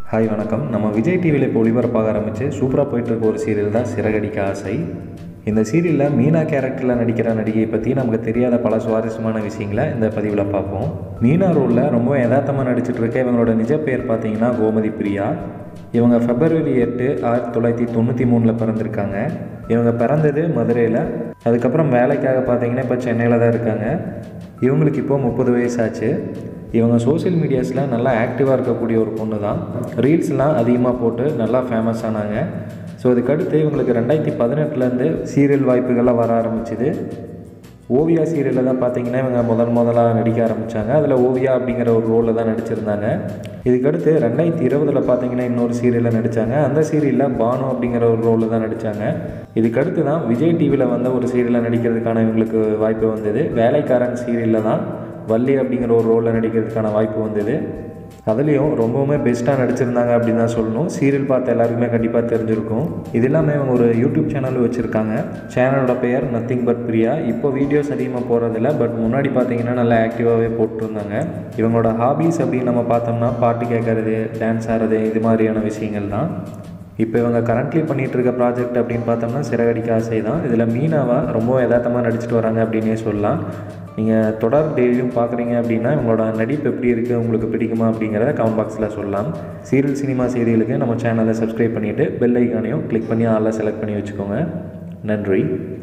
hi வணக்கம் நம்ம விஜய் டிவியில் இப்போ ஒளிபரப்பாக ஆரம்பித்து சூப்பராக போயிட்டுருக்க ஒரு சீரியல் தான் சிறகடிக்க ஆசை இந்த சீரியலில் மீனா கேரக்டரில் நடிக்கிற நடிகையை பற்றி நமக்கு தெரியாத பல சுவாரஸ்யமான விஷயங்களை இந்த பதிவில் பார்ப்போம் மீனா ரோலில் ரொம்ப யதார்த்தமாக நடிச்சிட்டு இருக்க இவங்களோட நிஜ பெயர் பார்த்தீங்கன்னா கோமதி பிரியா இவங்க ஃபெப்ரவரி எட்டு ஆயிரத்தி தொள்ளாயிரத்தி தொண்ணூற்றி மூணில் பிறந்திருக்காங்க இவங்க பிறந்தது மதுரையில் அதுக்கப்புறம் வேலைக்காக பார்த்தீங்கன்னா இப்போ சென்னையில் தான் இருக்காங்க இவங்களுக்கு இப்போ முப்பது வயசாச்சு இவங்க சோஷியல் மீடியாஸில் நல்லா ஆக்டிவாக இருக்கக்கூடிய ஒரு பொண்ணு தான் ரீல்ஸ்லாம் அதிகமாக போட்டு நல்லா ஃபேமஸ் ஆனாங்க ஸோ அதுக்கடுத்து இவங்களுக்கு ரெண்டாயிரத்தி பதினெட்டுலேருந்து சீரியல் வாய்ப்புகள்லாம் வர ஆரம்பிச்சுது ஓவியா சீரியலில் தான் பார்த்தீங்கன்னா இவங்க முதல் முதலாக நடிக்க ஆரம்பித்தாங்க அதில் ஓவியா அப்படிங்கிற ஒரு ரோலில் தான் நடிச்சிருந்தாங்க இதுக்கடுத்து ரெண்டாயிரத்தி இருபதில் பார்த்தீங்கன்னா இன்னொரு சீரியலில் நடித்தாங்க அந்த சீரியலில் பானு அப்படிங்கிற ஒரு ரோலில் தான் நடித்தாங்க இதுக்கடுத்து தான் விஜய் டிவியில் வந்த ஒரு சீரியலில் நடிக்கிறதுக்கான இவங்களுக்கு வாய்ப்பு வந்தது வேலைக்காரன் சீரியலில் தான் வள்ளி அப்படிங்கிற ஒரு ரோலில் நடிக்கிறதுக்கான வாய்ப்பு வந்தது அதுலேயும் ரொம்பவுமே பெஸ்ட்டாக நடிச்சிருந்தாங்க அப்படின்னு தான் சொல்லணும் சீரியல் பார்த்த எல்லாருக்குமே கண்டிப்பாக தெரிஞ்சிருக்கும் இது இல்லாமல் இவங்க ஒரு யூடியூப் சேனல் வச்சுருக்காங்க சேனலோட பெயர் நத்திங் பட் பிரியா இப்போ வீடியோஸ் அதிகமாக போகிறதில்ல பட் முன்னாடி பார்த்தீங்கன்னா நல்லா ஆக்டிவாகவே போட்டிருந்தாங்க இவங்களோட ஹாபீஸ் அப்படின்னு நம்ம பார்த்தோம்னா பாட்டு கேட்கறது டான்ஸ் ஆடுறது இது மாதிரியான விஷயங்கள் தான் இப்போ இவங்க கரண்ட்லி பண்ணிகிட்டு இருக்க ப்ராஜெக்ட் அப்படின்னு பார்த்தோம்னா சிறகடிக்க ஆசை தான் இதில் மீனாவா ரொம்ப யதார்த்தமாக நடிச்சிட்டு வராங்க அப்படின்னே சொல்லலாம் நீங்கள் தொடர் டெய்லியும் பார்க்குறீங்க அப்படின்னா இவங்களோட நடிப்பு எப்படி இருக்குது உங்களுக்கு பிடிக்குமா அப்படிங்கிறத கமெண்ட் பாக்ஸில் சொல்லலாம் சீரியல் சினிமா செய்திகளுக்கு நம்ம சேனலை சப்ஸ்கிரைப் பண்ணிவிட்டு பெல் ஐக்கானையும் கிளிக் பண்ணி ஆளில் செலக்ட் பண்ணி வச்சுக்கோங்க நன்றி